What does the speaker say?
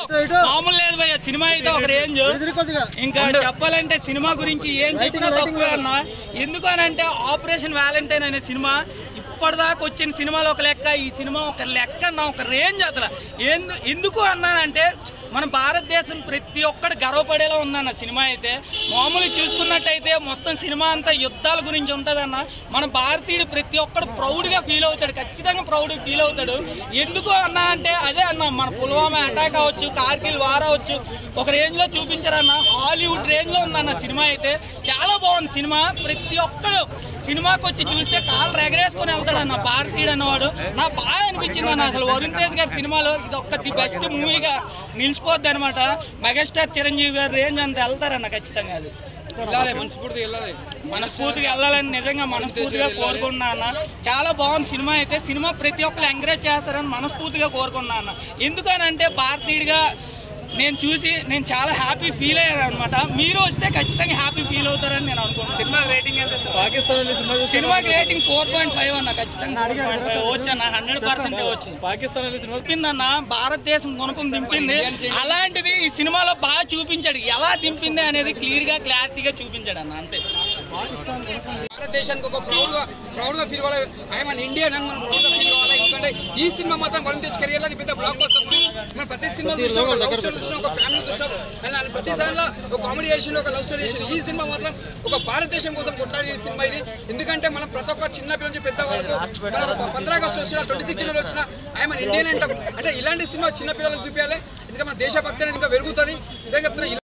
మామూలు లేదు భయ్య సినిమా అయితే ఒక రేంజ్ ఇంకా చెప్పాలంటే సినిమా గురించి ఏం చెప్పినా తక్కువే అన్న ఎందుకు అని అంటే ఆపరేషన్ వ్యాలంటైన్ అనే సినిమా ఇప్పటిదాకా వచ్చిన సినిమాలో ఒక లెక్క ఈ సినిమా ఒక లెక్క అన్న ఒక రేంజ్ అసలు ఎందు ఎందుకు అన్నానంటే మన భారతదేశం ప్రతి ఒక్కటి గర్వపడేలా ఉందన్న సినిమా అయితే మామూలు చూసుకున్నట్టయితే మొత్తం సినిమా అంతా యుద్ధాల గురించి ఉంటుందన్న మన భారతీయుడు ప్రతి ఒక్కడు ప్రౌడ్గా ఫీల్ అవుతాడు ఖచ్చితంగా ప్రౌడ్ ఫీల్ అవుతాడు ఎందుకు అన్నా అంటే అదే అన్న మన పుల్వామా అటాక్ అవ్వచ్చు కార్గిల్ వార్ అవ్వచ్చు ఒక రేంజ్లో చూపించారన్న హాలీవుడ్ రేంజ్లో ఉందన్న సినిమా అయితే చాలా బాగుంది సినిమా ప్రతి ఒక్కడు సినిమాకి వచ్చి చూస్తే కాళ్ళు ఎగరేసుకొని వెళ్తాడన్న భారతీయుడు అన్నవాడు నాకు బాగా అనిపించింది అన్న అసలు వరుణ్ తేజ్ గారి సినిమాలో ఇది ఒక్క ది బెస్ట్ మూవీగా నిలిచిపోద్ది అనమాట మెగాస్టార్ చిరంజీవి గారు రేంజ్ అంత వెళ్తారన్న ఖచ్చితంగా అది వెళ్ళాలి మనస్ఫూర్తిగా వెళ్ళాలి మనస్ఫూర్తిగా వెళ్ళాలని నిజంగా మనస్ఫూర్తిగా కోరుకున్నా అన్న చాలా బాగుంది సినిమా అయితే సినిమా ప్రతి ఒక్కరు ఎంకరేజ్ చేస్తారని మనస్ఫూర్తిగా కోరుకున్నా అన్న ఎందుకనంటే భారతీయుడిగా నేను చూసి నేను చాలా హ్యాపీ ఫీల్ అయ్యాను అనమాట మీరు వస్తే ఖచ్చితంగా హ్యాపీ ఫీల్ అవుతారని నేను అనుకుంటున్నాను సినిమా రేటింగ్ ఎంత సార్ పాకిస్తాన్ వెళ్ళి సినిమా చూసి సినిమాకి రేటింగ్ ఫోర్ పాయింట్ ఫైవ్ అన్న ఖచ్చితంగా ఫోర్ పాయింట్ ఫైవ్ వచ్చు అన్న హండ్రెడ్ పర్సెంట్ వచ్చు పాకిస్తాన్ వెళ్ళి సినిమా దింపిందన్న భారతదేశం కొనుక్కొని దింపింది అలాంటిది ఈ సినిమాలో బాగా చూపించాడు ఎలా దింపింది అనేది క్లియర్ గా క్లారిటీగా చూపించాడు అన్న అంతే భారతదేశానికి ఒక ప్రౌడ్ గా ప్రౌడ్ గా ఫీల్ అవ్వాలి ఐఎమ్ ఇండియన్ అని మనం ప్రౌడ్ గా ఫీల్ అవ్వాలి ఎందుకంటే ఈ సినిమా మాత్రం వరుణ్ తేజ్ కెరియర్ లో అది పెద్ద బ్లాక్ బస్టర్ మనం ప్రతి సినిమా చూసినా ఒక లవ్ స్టోరీ చూసినా ఒక ఫ్యామిలీ చూసినాం అండ్ ప్రతి సినిమాలో ఒక కామెడీ చేసిన ఒక లవ్ స్టోరీ చేసిన ఈ సినిమా మాత్రం ఒక భారతదేశం కోసం కొట్లాడే సినిమా ఇది ఎందుకంటే మనం ప్రతి ఒక్క చిన్న పిల్లల నుంచి పెద్ద వాళ్ళకు మనం పంద్రా ఆగస్ట్ వచ్చిన ట్వంటీ సిక్స్ జనవరి వచ్చిన ఐఎమ్ ఇండియన్ అంటాం అంటే ఇలాంటి సినిమా చిన్న పిల్లలకు చూపించాలి ఇంకా మన దేశభక్తి అనేది ఇంకా పెరుగుతుంది ఇదే చెప్తున్నా